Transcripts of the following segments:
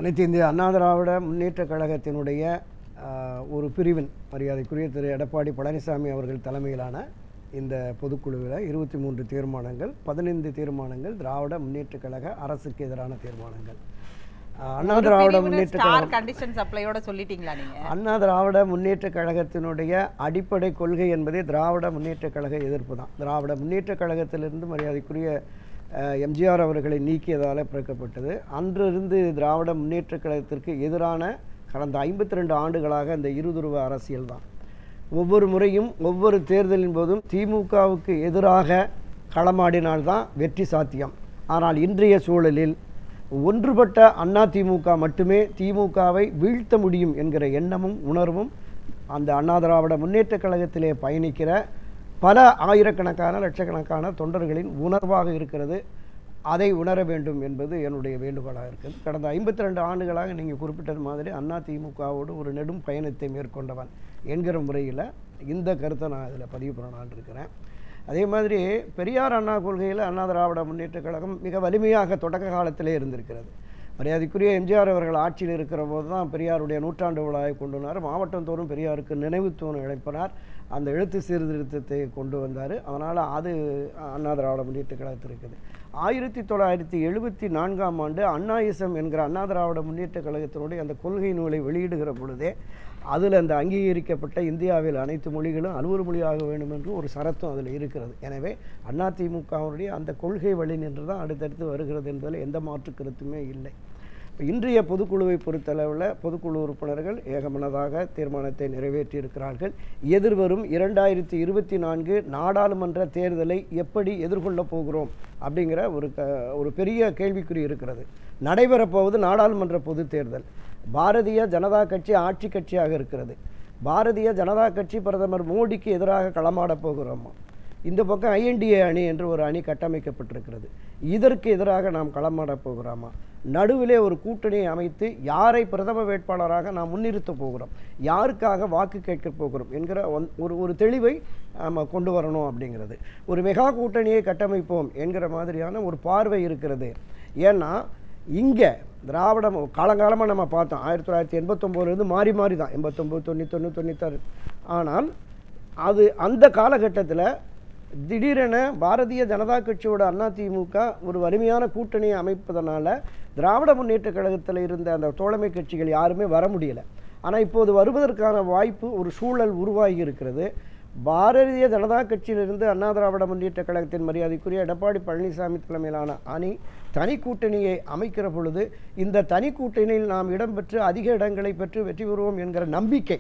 அனைத்து இந்திய அண்ணா திராவிட முன்னேற்ற கழகத்தினுடைய ஆஹ், ஒரு பிரிவின் மரியாதைக்குரிய திரு எடப்பாடி பழனிசாமி அவர்கள் தலைமையிலான இந்த பொதுக்குழுவில் இருபத்தி மூன்று தீர்மானங்கள் பதினைந்து தீர்மானங்கள் திராவிட முன்னேற்ற கழக அரசுக்கு எதிரான தீர்மானங்கள் ஆஹ், அண்ணா திராவிட முன்னேற்ற ஸ்டார் கழகம் கண்டிஷன் சப்ளையோட சொல்லிட்டீங்களா நீங்க அண்ணா திராவிட முன்னேற்ற கழகத்தினுடைய அடிப்படை கொள்கை என்பதே திராவிட முன்னேற்ற கழக எதிர்ப்பு தான் திராவிட முன்னேற்ற கழகத்திலிருந்து மரியாதைக்குரிய அஹ், எம்ஜிஆர் அவர்களை நீக்கியதால் பிறக்கப்பட்டது அன்றிருந்து திராவிட முன்னேற்ற கழகத்திற்கு எதிரான கடந்த ஐம்பத்தி ரெண்டு ஆண்டுகளாக இந்த இருதுருவ அரசியல் தான் ஒவ்வொரு முறையும் ஒவ்வொரு தேர்தலின் போதும் திமுகவுக்கு எதிராக களமாடினால்தான் வெற்றி சாத்தியம் ஆனால் இன்றைய சூழலில் ஒன்றுபட்ட அண்ணா திமுக மட்டுமே திமுகவை வீழ்த்த முடியும் என்கிற எண்ணமும் உணர்வும் அந்த அண்ணா திராவிட முன்னேற்ற கழகத்திலே பயணிக்கிற பல ஆயிரக்கணக்கான லட்சக்கணக்கான தொண்டர்களின் உணர்வாக இருக்கிறது அதை உணர வேண்டும் என்பது என்னுடைய வேண்டுகோளாக இருக்குது கடந்த ஐம்பத்தி ரெண்டு ஆண்டுகளாக நீங்கள் குறிப்பிட்டது மாதிரி அண்ணா திமுகவோடு ஒரு நெடும் பயணத்தை மேற்கொண்டவன் என்கிற முறையில் இந்த கருத்தை நான் இதில் பதிவு பண்ணலான்னு இருக்கிறேன் அதே மாதிரி பெரியார் அண்ணா கொள்கையில் அண்ணா திராவிட முன்னேற்ற கழகம் மிக வலிமையாக தொடக்க காலத்திலே இருந்திருக்கிறது மரியாதைக்குரிய எம்ஜிஆர் அவர்கள் ஆட்சியில் இருக்கிற போது தான் பெரியாருடைய நூற்றாண்டு விழாவை கொண்டு வந்தார் மாவட்டம் தோறும் பெரியாருக்கு நினைவு தூண் இழைப்பினார் அந்த எழுத்து சீர்திருத்தத்தை கொண்டு வந்தார் அதனால் அது அண்ணா திராவிட முன்னேற்ற கழகத்தில் இருக்குது ஆயிரத்தி தொள்ளாயிரத்தி எழுபத்தி நான்காம் ஆண்டு அண்ணாயிசம் என்கிற அண்ணா திராவிட முன்னேற்ற கழகத்தினுடைய அந்த கொள்கை நூலை வெளியிடுகிற பொழுதே அதில் அந்த அங்கீகரிக்கப்பட்ட இந்தியாவில் அனைத்து மொழிகளும் அலுவல் மொழியாக வேண்டும் என்று ஒரு சரத்தும் அதில் இருக்கிறது எனவே அதிமுகவுடைய அந்த கொள்கை வழி நின்று தான் அடுத்தடுத்து வருகிறது என்பதில் எந்த மாற்று கருத்துமே இல்லை இப்ப இன்றைய பொதுக்குழுவை பொறுத்தளவில் பொதுக்குழு உறுப்பினர்கள் ஏகமனதாக தீர்மானத்தை நிறைவேற்றியிருக்கிறார்கள் எதிர்வரும் இரண்டாயிரத்தி இருபத்தி நான்கு நாடாளுமன்ற தேர்தலை எப்படி எதிர்கொள்ளப் போகிறோம் அப்படிங்கிற ஒரு க ஒரு பெரிய கேள்விக்குறி இருக்கிறது நடைபெறப் போவது நாடாளுமன்ற பொது தேர்தல் பாரதிய ஜனதா கட்சி ஆட்சி கட்சியாக இருக்கிறது பாரதிய ஜனதா கட்சி பிரதமர் மோடிக்கு எதிராக களமாடப் போகிறோமா இந்த பக்கம் ஐஎன்டிஏ அணி என்று ஒரு அணி கட்டமைக்கப்பட்டிருக்கிறது இதற்கு எதிராக நாம் களமாடப் போகிறோமா நடுவிலே ஒரு கூட்டணியை அமைத்து யாரை பிரதம வேட்பாளராக நாம் முன்னிறுத்தப் போகிறோம் யாருக்காக வாக்கு கேட்கப் போகிறோம் என்கிற ஒன்- ஒரு ஒரு தெளிவை நம்ம கொண்டு வரணும் அப்படிங்கிறது ஒரு மெகா கூட்டணியை கட்டமைப்போம் என்கிற மாதிரியான ஒரு பார்வை இருக்கிறது ஏன்னா இங்கே திராவிடம் காலங்காலமாக நம்ம பார்த்தோம் ஆயிரத்தி தொள்ளாயிரத்தி எண்பத்தொம்போதுலேருந்து மாறி மாறி தான் எண்பத்தொம்போது தொண்ணூத்தொன்று தொண்ணூத்தாறு ஆனால் அது அந்த காலகட்டத்தில் திடீரென பாரதிய ஜனதா கட்சியோட அதிமுக ஒரு வலிமையான கூட்டணியை அமைப்பதனால திராவிட முன்னேற்ற கழகத்தில் இருந்த அந்த தோழமை கட்சிகள் யாருமே வர முடியல ஆனால் இப்போது வருவதற்கான வாய்ப்பு ஒரு சூழல் உருவாகி இருக்கிறது பாரதிய ஜனதா கட்சியிலிருந்து அண்ணா திராவிட முன்னேற்ற கழகத்தின் மரியாதைக்குரிய எடப்பாடி பழனிசாமி தலைமையிலான அணி தனி கூட்டணியை அமைக்கிற பொழுது இந்த தனி கூட்டணியில் நாம் இடம்பெற்று அதிக இடங்களை பெற்று வெற்றி பெறுவோம் என்கிற நம்பிக்கை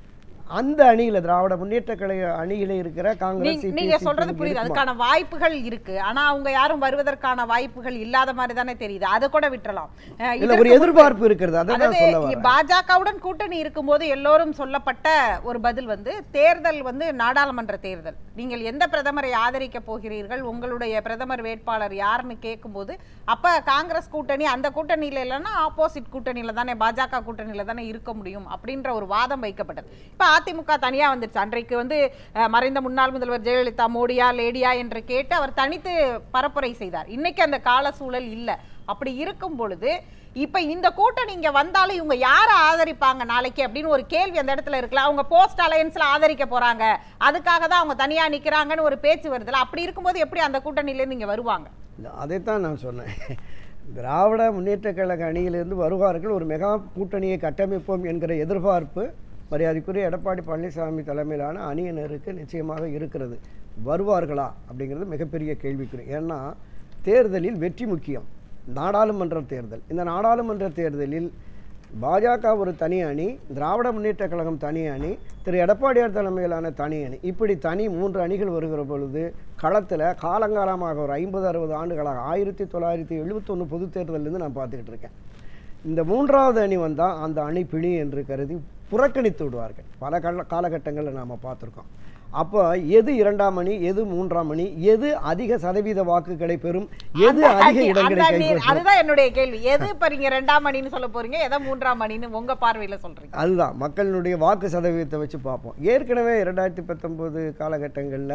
அந்த அணியில திராவிட முன்னேற்ற கழக அணியில இருக்கிற காங்கிரஸ் நீங்க- CPI, நீங்க சொல்றது CPI புரியுது இருக்குமா? அதுக்கான வாய்ப்புகள் இருக்கு ஆனா அவங்க யாரும் வருவதற்கான வாய்ப்புகள் இல்லாத மாதிரி தானே தெரியுது அதை கூட விட்டுறலாம் அஹ் இல்ல இதற்கு ஒரு எதிர்பார்ப்பு இருக்கிறது அதை நான் சொல்ல அதாவது வரேன் பாஜகவுடன் கூட்டணி இருக்கும்போது எல்லோரும் சொல்லப்பட்ட ஒரு பதில் வந்து தேர்தல் வந்து நாடாளுமன்ற தேர்தல் நீங்கள் எந்த பிரதமரை ஆதரிக்க போகிறீர்கள் உங்களுடைய பிரதமர் வேட்பாளர் யாருன்னு கேட்கும்போது அப்ப காங்கிரஸ் கூட்டணி அந்த கூட்டணியில இல்லைன்னா ஆப்போசிட் கூட்டணியில தானே பாஜக கூட்டணியில தானே இருக்க முடியும் அப்படின்ற ஒரு வாதம் வைக்கப்பட்டது இப்ப அதிமுக தனியா வந்துருச்சு அன்றைக்கு வந்து அஹ், மறைந்த முன்னாள் முதல்வர் ஜெயலலிதா மோடியா லேடியா என்று கேட்டு அவர் தனித்து பரப்புரை செய்தார் இன்னைக்கு அந்த கால சூழல் இல்ல அப்படி இருக்கும் பொழுது இப்ப இந்த கூட்டணி இங்க வந்தாலும் இவங்க யாரை ஆதரிப்பாங்க நாளைக்கு அப்படின்னு ஒரு கேள்வி அந்த இடத்துல இருக்குல்ல அவங்க போஸ்ட் அலையன்ஸ்ல ஆதரிக்க போறாங்க அதுக்காக தான் அவங்க தனியா நிக்கிறாங்கன்னு ஒரு பேச்சு வருதுல அப்படி இருக்கும்போது எப்படி அந்த கூட்டணியில இருந்து இங்க வருவாங்க இல்ல, அதைத்தான் நான் சொன்னேன் திராவிட முன்னேற்ற கழக அணியிலிருந்து வருவார்கள் ஒரு மெகா கூட்டணியை கட்டமைப்போம் என்கிற எதிர்பார்ப்பு மரியாதைக்குரிய எடப்பாடி பழனிசாமி தலைமையிலான அணியினருக்கு நிச்சயமாக இருக்கிறது வருவார்களா அப்படிங்கிறது மிகப்பெரிய கேள்விக்குறி ஏன்னா தேர்தலில் வெற்றி முக்கியம் நாடாளுமன்ற தேர்தல் இந்த நாடாளுமன்ற தேர்தலில் பாஜக ஒரு தனி அணி திராவிட முன்னேற்ற கழகம் தனி அணி திரு எடப்பாடியார் தலைமையிலான தனி அணி இப்படி தனி மூன்று அணிகள் வருகிற பொழுது களத்தில் காலங்காலமாக ஒரு ஐம்பது அறுபது ஆண்டுகளாக ஆயிரத்தி தொள்ளாயிரத்தி எழுபத்தொன்று பொது தேர்தலிருந்து நான் பார்த்துக்கிட்டு இருக்கேன் இந்த மூன்றாவது அணி வந்தால் அந்த அணி பிழி என்று கருதி புறக்கணித்து விடுவார்கள் பல கால காலகட்டங்களில் நாம் பார்த்துருக்கோம் அப்போ எது இரண்டாம் அணி எது மூன்றாம் அணி எது அதிக சதவீத வாக்குகளை பெறும் எது அந்த அதிக அணி- இடங்களை அந்த அணி- கைப்பற்றும் அதுதான் என்னுடைய கேள்வி எது இப்ப நீங்க ரெண்டாம் அணின்னு சொல்ல போறீங்க எதை மூன்றாம் அணின்னு உங்க பார்வையில சொல்றீங்க அதுதான் மக்களினுடைய வாக்கு சதவீதத்தை வச்சு பார்ப்போம் ஏற்கனவே இரண்டாயிரத்தி பத்தொம்போது காலகட்டங்களில்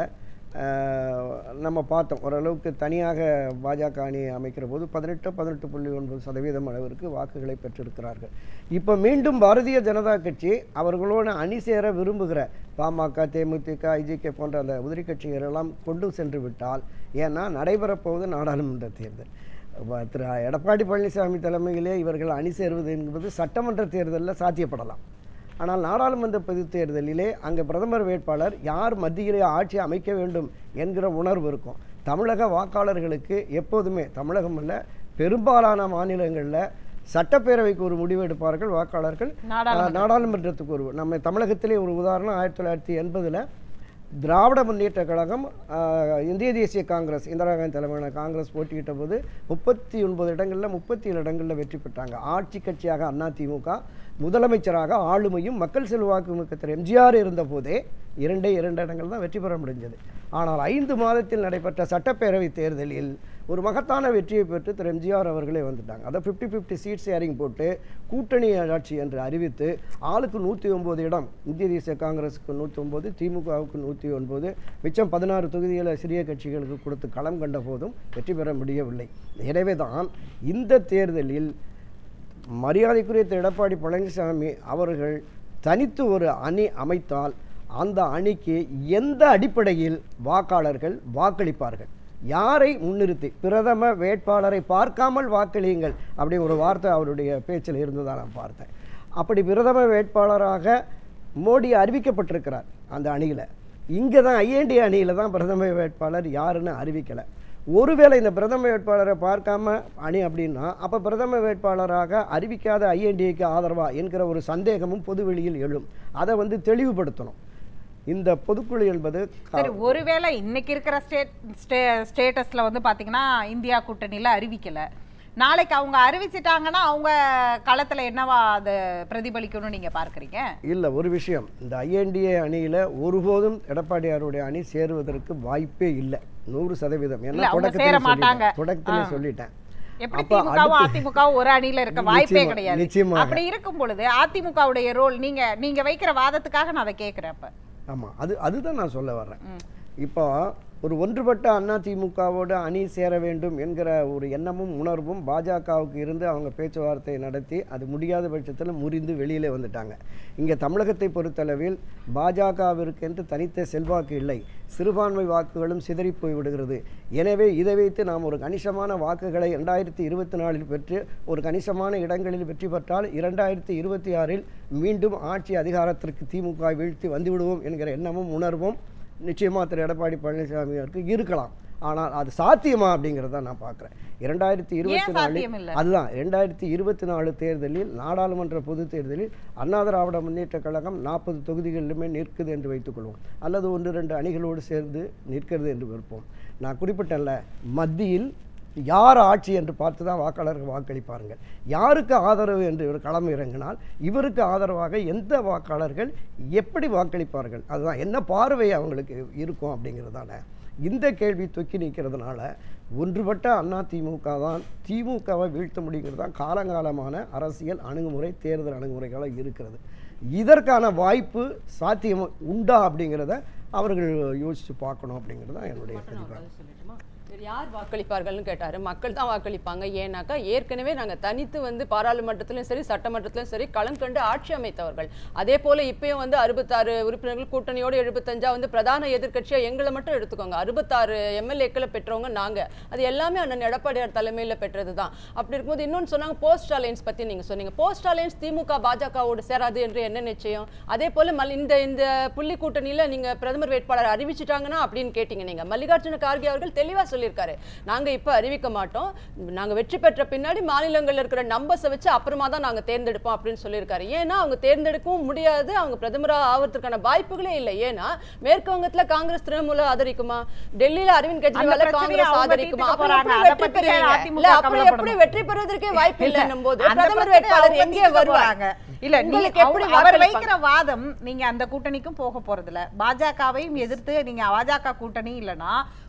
அஹ், நம்ம பார்த்தோம் ஓரளவுக்கு தனியாக பாஜக அணி அமைக்கிற போது பதினெட்டு பதினெட்டு புள்ளி ஒன்பது சதவீதம் அளவிற்கு வாக்குகளை பெற்றிருக்கிறார்கள் இப்போ மீண்டும் பாரதிய ஜனதா கட்சி அவர்களோடு அணி சேர விரும்புகிற பாமக தேமுதிக ஐஜிகே போன்ற அந்த உதிரி கட்சிகள் எல்லாம் கொண்டு சென்று விட்டால் ஏன்னா நடைபெறப்போவது நாடாளுமன்ற தேர்தல் வ- திரு எடப்பாடி பழனிசாமி தலைமையிலே இவர்கள் அணி சேருவது என்பது சட்டமன்ற தேர்தலில் சாத்தியப்படலாம் ஆனால் நாடாளுமன்ற பொதுத் தேர்தலிலே அங்கே பிரதமர் வேட்பாளர் யார் மத்தியிலே ஆட்சி அமைக்க வேண்டும் என்கிற உணர்வு இருக்கும் தமிழக வாக்காளர்களுக்கு எப்போதுமே தமிழகம் அல்ல பெரும்பாலான மாநிலங்களில் சட்டப்பேரவைக்கு ஒரு முடிவு எடுப்பார்கள் வாக்காளர்கள் நாடாளுமன்ற நாடாளுமன்றத்துக்கு ஒரு நம்ம தமிழகத்திலே ஒரு உதாரணம் ஆயிரத்தி தொள்ளாயிரத்தி எண்பதில் திராவிட முன்னேற்ற கழகம் ஆஹ், இந்திய தேசிய காங்கிரஸ் இந்திரா காந்தி தலைமையிலான காங்கிரஸ் போட்டியிட்ட போது முப்பத்தி ஒன்பது இடங்களில் முப்பத்தி ஏழு இடங்களில் வெற்றி பெற்றாங்க ஆட்சி கட்சியாக அதிமுக முதலமைச்சராக ஆளுமையும் மக்கள் செல்வாக்கு மிக்க திரு எம்ஜிஆர் இருந்த போதே இரண்டே இரண்டு இடங்கள் தான் வெற்றி பெற முடிஞ்சது ஆனால் ஐந்து மாதத்தில் நடைபெற்ற சட்டப்பேரவை தேர்தலில் ஒரு மகத்தான வெற்றியை பெற்று திரு எம்ஜிஆர் அவர்களே வந்துட்டாங்க அதை ஃபிஃப்டி ஃபிஃப்டி சீட் ஷேரிங் போட்டு கூட்டணி ஆட்சி என்று அறிவித்து ஆளுக்கு நூற்றி ஒம்பது இடம் இந்திய தேசிய காங்கிரஸுக்கு நூற்றி ஒம்பது திமுகவுக்கு நூற்றி ஒன்பது மிச்சம் பதினாறு தொகுதிகளை சிறிய கட்சிகளுக்கு கொடுத்து களம் கண்ட போதும் வெற்றி பெற முடியவில்லை எனவே தான் இந்த தேர்தலில் மரியாதைக்குரிய திரு எடப்பாடி பழனிசாமி அவர்கள் தனித்து ஒரு அணி அமைத்தால் அந்த அணிக்கு எந்த அடிப்படையில் வாக்காளர்கள் வாக்களிப்பார்கள் யாரை முன்னிறுத்தி பிரதம வேட்பாளரை பார்க்காமல் வாக்களியுங்கள் அப்படி ஒரு வார்த்தை அவருடைய பேச்சில் இருந்ததாக நான் பார்த்தேன் அப்படி பிரதம வேட்பாளராக மோடி அறிவிக்கப்பட்டிருக்கிறார் அந்த அணியில் இங்கே தான் ஐஎன்டி அணியில் தான் பிரதம வேட்பாளர் யாருன்னு அறிவிக்கலை ஒருவேளை இந்த பிரதம வேட்பாளரை பார்க்காம அணி அப்படின்னா அப்போ பிரதம வேட்பாளராக அறிவிக்காத ஐஎன்டிஏக்கு ஆதரவா என்கிற ஒரு சந்தேகமும் பொதுவெளியில் எழும் அதை வந்து தெளிவுபடுத்தணும் இந்த பொதுக்குழு என்பது க- சரி ஒருவேளை இன்னைக்கு இருக்கிற ஸ்டேட் ஸ்டே ஸ்டேட்டஸ்ல வந்து பாத்தீங்கன்னா இந்தியா கூட்டணியில அறிவிக்கல நாளைக்கு அவங்க அறிவிச்சிட்டாங்கன்னா அவங்க களத்துல என்னவா அது பிரதிபலிக்கணும்னு நீங்க பார்க்கறீங்க இல்லை ஒரு விஷயம் இந்த ஐஎன்டிஏ அணியில் ஒருபோதும் எடப்பாடியாருடைய அணி சேருவதற்கு வாய்ப்பே இல்லை நூறு சதவீதம் இல்ல, ஏன்னா அவங்க தொடக்கத்திலே சேர மாட்டாங்க. சொல்லிட்டேன் தொடக்கத்திலே ஆ. சொல்லிட்டேன் எப்படி அப்ப திமுகவும் அடுத்து- அதிமுகவும் ஒரு அணியில இருக்க வாய்ப்பே நிச்சயமா, கிடையாது நிச்சயமாக. அப்படி இருக்கும் பொழுது அதிமுகவுடைய ரோல் நீங்க நீங்க வைக்கிற வாதத்துக்காக நான் அதை கேக்குறேன் அப்ப ஆமாம் அது அதுதான் நான் சொல்ல வர்றேன் ம். இப்போ ஒரு ஒன்றுபட்ட அண்ணா திமுகவோடு அணி சேர வேண்டும் என்கிற ஒரு எண்ணமும் உணர்வும் பாஜகவுக்கு இருந்து அவங்க பேச்சுவார்த்தை நடத்தி அது முடியாத பட்சத்தில் முறிந்து வெளியிலே வந்துட்டாங்க இங்கே தமிழகத்தை பொறுத்தளவில் பாஜகவிற்கு என்று தனித்த செல்வாக்கு இல்லை சிறுபான்மை வாக்குகளும் சிதறி போய் விடுகிறது எனவே இதை வைத்து நாம் ஒரு கணிசமான வாக்குகளை இரண்டாயிரத்தி இருபத்தி நாலில் பெற்று ஒரு கணிசமான இடங்களில் வெற்றி பெற்றால் இரண்டாயிரத்தி இருபத்தி ஆறில் மீண்டும் ஆட்சி அதிகாரத்திற்கு திமுக வீழ்த்தி வந்துவிடுவோம் என்கிற எண்ணமும் உணர்வும் நிச்சயமாக திரு எடப்பாடி பழனிசாமி அவருக்கு இருக்கலாம் ஆனால் அது சாத்தியமா அப்படிங்கிறத நான் பார்க்குறேன் இரண்டாயிரத்தி இருபத்தி சாத்தியம் இல்ல? நாலு அதுதான் இரண்டாயிரத்தி இருபத்தி நாலு தேர்தலில் நாடாளுமன்ற பொது தேர்தலில் அண்ணா திராவிட முன்னேற்ற கழகம் நாற்பது தொகுதிகளிலுமே நிற்குது என்று வைத்துக்கொள்வோம் அல்லது ஒன்று ரெண்டு அணிகளோடு சேர்ந்து நிற்கிறது என்று விருப்போம் நான் குறிப்பிட்டேன்ல மத்தியில் யார் ஆட்சி என்று பார்த்து தான் வாக்காளர்கள் வாக்களிப்பார்கள் யாருக்கு ஆதரவு என்று இவர் களம் இறங்கினால் இவருக்கு ஆதரவாக எந்த வாக்காளர்கள் எப்படி வாக்களிப்பார்கள் அதுதான் என்ன பார்வை அவங்களுக்கு இருக்கும் அப்படிங்கிறது தானே இந்த கேள்வி தொக்கி நிற்கிறதுனால ஒன்றுபட்ட அண்ணா திமுக தான் திமுகவை வீழ்த்த முடியுங்கிறது தான் காலங்காலமான அரசியல் அணுகுமுறை தேர்தல் அணுகுமுறைகளாக இருக்கிறது இதற்கான வாய்ப்பு சாத்தியம் உண்டா அப்படிங்கிறத அவர்கள் யோசித்து பார்க்கணும் அப்படிங்கிறது தான் என்னுடைய கருத்து பதில் சொல்லட்டுமா? சரி, யார் வாக்களிப்பார்கள்னு கேட்டாரு மக்கள் தான் வாக்களிப்பாங்க ஏன்னாக்கா ஏற்கனவே நாங்க தனித்து வந்து பாராளுமன்றத்திலும் சரி சட்டமன்றத்திலும் சரி களம் கண்டு ஆட்சி அமைத்தவர்கள் அதே போல இப்பயும் வந்து அறுபத்தாறு உறுப்பினர்கள் கூட்டணியோடு எழுபத்தஞ்சா வந்து பிரதான எதிர்க்கட்சியா எங்களை மட்டும் எடுத்துக்கோங்க அறுபத்தாறு எம்எல்ஏக்களை பெற்றவங்க நாங்க அது எல்லாமே அண்ணன் எடப்பாடியார் தலைமையில பெற்றது தான் அப்படி இருக்கும்போது இன்னொன்னு சொன்னாங்க போஸ்ட் அலைன்ஸ் பத்தி நீங்க சொன்னீங்க போஸ்ட் அலைன்ஸ் திமுக பாஜகவோடு சேராது என்று என்ன நிச்சயம் அதே போல மல் இந்த இந்த புள்ளி கூட்டணியில நீங்க பிரதமர் வேட்பாளர் அறிவிச்சிட்டாங்கன்னா அப்படின்னு கேட்டீங்க நீங்க மல்லிகார்ஜுன கார்கே அவர்கள் தெளிவா சொல்லியிருக்காரு நாங்க இப்ப அறிவிக்க மாட்டோம் நாங்க வெற்றி பெற்ற பின்னாடி மாநிலங்கள்ல இருக்கிற நம்பர்ஸை வச்சு அப்புறமா தான் நாங்க தேர்ந்தெடுப்போம் அப்படின்னு சொல்லியிருக்காரு ஏன்னா அவங்க தேர்ந்தெடுக்கவும் முடியாது அவங்க பிரதமரா ஆவறதுக்கான வாய்ப்புகளே இல்லை ஏன்னா மேற்கு வங்கத்துல காங்கிரஸ் திரிணாமுல ஆதரிக்குமா டெல்லியில அரவிந்த் கெஜ்ரிவால பிரச்சனையை காங்கிரஸ் அவங்க ஆதரிக்குமா தீர்த்துக்க அப்புறம் போறாங்க. எப்படி அதை வெற்றி பத்தி பெறுவீங்க ஏன் அதிமுக இல்ல அப்புறம் எப்படி கவலைப்படணும்? வெற்றி பெறுவதற்கே வாய்ப்பு இல்லைன்னும் போது அந்த பிரதமர் பிரச்சனையை வேட்பாளர் அவங்க எங்கே தீர்த்துக்க வருவார் போறாங்க. இல்ல நீங்க உங்களுக்கு எப்படி அவங்க- அவர் வாக்களிப்பாங்க? வைக்கிற வாதம் நீங்க அந்த கூட்டணிக்கும் போக போறதில்ல பாஜகவையும் எதிர்த்து நீங்க பாஜக கூட்டணி இல்லனா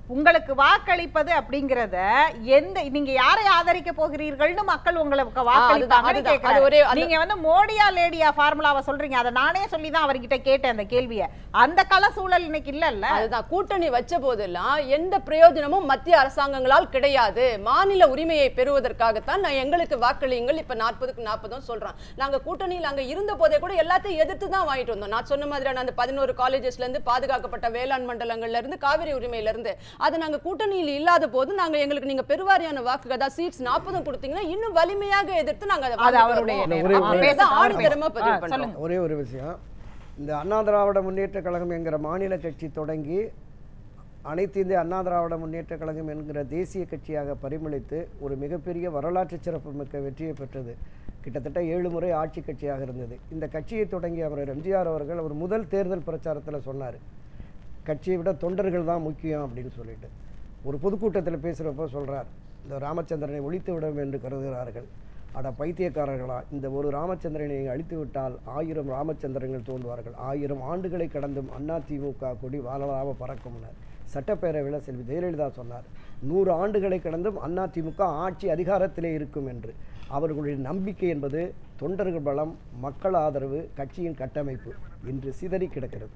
உங்களுக்கு வாக்களிப்பது அப்படிங்கறத எந்த நீங்க யாரை ஆதரிக்க போகிறீர்கள்னு மக்கள் உங்களுக்கு அதுதான், வாக்களிப்பாங்கன்னு அதுதான். கேக்குறாரு. அது ஒரே- அது- நீங்க வந்து மோடியா லேடியா ஃபார்முலாவை சொல்றீங்க அதை நானே சொல்லி தான் அவர்கிட்ட கேட்டேன் அந்த கேள்வியை அந்த கள சூழல் இன்னைக்கு இல்லல்ல அதுதான் கூட்டணி வச்ச போதெல்லாம் எந்த பிரயோஜனமும் மத்திய அரசாங்கங்களால் கிடையாது மாநில உரிமையை பெறுவதற்காகத்தான் நான் எங்களுக்கு வாக்களியுங்கள் இப்ப நாற்பதுக்கு நாற்பதும் சொல்றேன் நாங்க கூட்டணியில் அங்க இருந்த போதே கூட எல்லாத்தையும் எதிர்த்து தான் வாங்கிட்டு வந்தோம் நான் சொன்ன மாதிரியான அந்த பதினோரு காலேஜஸ்ல இருந்து பாதுகாக்கப்பட்ட வேளாண் மண்டலங்கள்ல இருந்து காவிரி உரிமையில இருந்து அது நாங்க கூட்டணியில் இல்லாத போது நாங்க எங்களுக்கு நீங்க பெருவாரியான வாக்கு அதாவது சீட்ஸ் நாற்பதும் கொடுத்தீங்கன்னா இன்னும் வலிமையாக எதிர்த்து நாங்க அதை அது வாங்கிட்டு அவருடைய வருவோம். நேரம். அப்ப ஒரே- இதான் ஒரே- ஆணித்தரமா ஆ, பதிவு பண்றோம் சொல்லுங்க. ஒரே ஒரு விஷயம் இந்த அண்ணா திராவிட முன்னேற்ற கழகம் என்கிற மாநில கட்சி தொடங்கி அனைத்து இந்திய அண்ணா திராவிட முன்னேற்ற கழகம் என்கிற தேசிய கட்சியாக பரிமளித்து ஒரு மிகப்பெரிய வரலாற்று சிறப்புமிக்க வெற்றியை பெற்றது கிட்டத்தட்ட ஏழு முறை ஆட்சி கட்சியாக இருந்தது இந்த கட்சியை தொடங்கிய அவர் எம்ஜிஆர் அவர்கள் அவர் முதல் தேர்தல் பிரச்சாரத்தில் சொன்னார் கட்சியை விட தொண்டர்கள் தான் முக்கியம் அப்படின்னு சொல்லிட்டு ஒரு பொதுக்கூட்டத்தில் பேசுகிறப்போ சொல்றார் இந்த ராமச்சந்திரனை ஒழித்து விடும் என்று கருதுகிறார்கள் அட பைத்தியக்காரர்களா இந்த ஒரு ராமச்சந்திரனை நீங்கள் அழித்து விட்டால் ஆயிரம் ராமச்சந்திரங்கள் தோன்றுவார்கள் ஆயிரம் ஆண்டுகளை கடந்தும் அதிமுக கொடி வாழலாக பறக்கும்னார் சட்டப்பேரவையில் செல்வி ஜெயலலிதா சொன்னார் நூறு ஆண்டுகளை கடந்தும் அதிமுக ஆட்சி அதிகாரத்திலே இருக்கும் என்று அவர்களுடைய நம்பிக்கை என்பது தொண்டர்கள் பலம் மக்கள் ஆதரவு கட்சியின் கட்டமைப்பு இன்று சிதறி கிடக்கிறது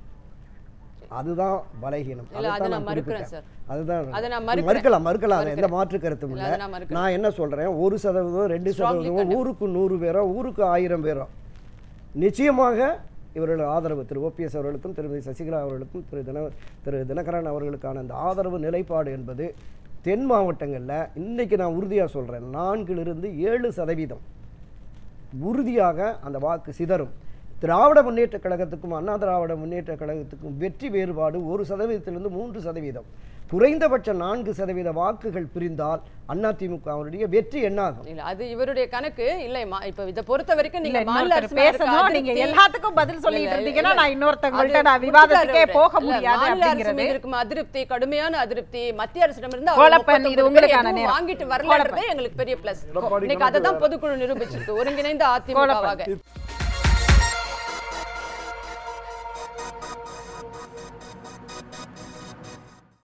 அதுதான் பலகீனம் இல்ல, அதை அதைத்தான் நான் நான் மறுக்கிறேன் குறிப்பிட்டேன். சார். அதுதான் அதை நான் மறுக்கிறேன். மறுக்கலாம் மறுக்கலாம் அது எந்த மறுக்கிறேன். மாற்று கருத்தும் இல்ல, இல்லை அதை நான் மறுக்கிறேன். நான் என்ன சொல்றேன் ஒரு சதவீதம் ரெண்டு Strongly சதவீதம் condemn. ஊருக்கு நூறு பேரோ ஊருக்கு ஆயிரம் பேரோ நிச்சயமாக இவர்கள் ஆதரவு திரு ஓபிஎஸ் அவர்களுக்கும் திருமதி சசிகலா அவர்களுக்கும் திரு தின திரு தினகரன் அவர்களுக்கான அந்த ஆதரவு நிலைப்பாடு என்பது தென் மாவட்டங்களில் இன்னைக்கு நான் உறுதியாக சொல்கிறேன் நான்கிலிருந்து ஏழு சதவீதம் உறுதியாக அந்த வாக்கு சிதறும் திராவிட முன்னேற்ற கழகத்துக்கும் அண்ணா திராவிட முன்னேற்ற கழகத்துக்கும் வெற்றி வேறுபாடு ஒரு சதவீதத்திலிருந்து மூன்று சதவீதம் குறைந்தபட்ச நான்கு சதவீத வாக்குகள் பிரிந்தால் அதிமுகவுடைய வெற்றி என்னாகும் இல்ல அது இவருடைய கணக்கு இல்லைம்மா இப்ப இத பொறுத்த வரைக்கும் இல்ல நீங்க மாநில இன்னொருத்தர் அரசு மேல இருக்க பேசணும் நீங்க அதிருப்தி- எல்லாத்துக்கும் பதில் சொல்லிட்டு இல்ல, இருந்தீங்கன்னா இல்ல. நான் இன்னொருத்தவங்கள்ட்ட அது நான் விவாதத்துக்கே முடிச்சாரு போக அவரு. இல்ல, முடியாது மாநில அரசு அப்படிங்கிறது மீது இருக்கும் அதிருப்தி கடுமையான அதிருப்தி மத்திய அரசிடமிருந்து கோலப்பன், இது உங்களுக்கான நேரம். வாங்கிட்டு வரலன்றதே எங்களுக்கு பெரிய பிளஸ் எடப்பாடி இன்னைக்கு அதை தான் பொதுக்குழு நிரூபிச்சிருக்கு ஒருங்கிணைந்த அதிமுகவாக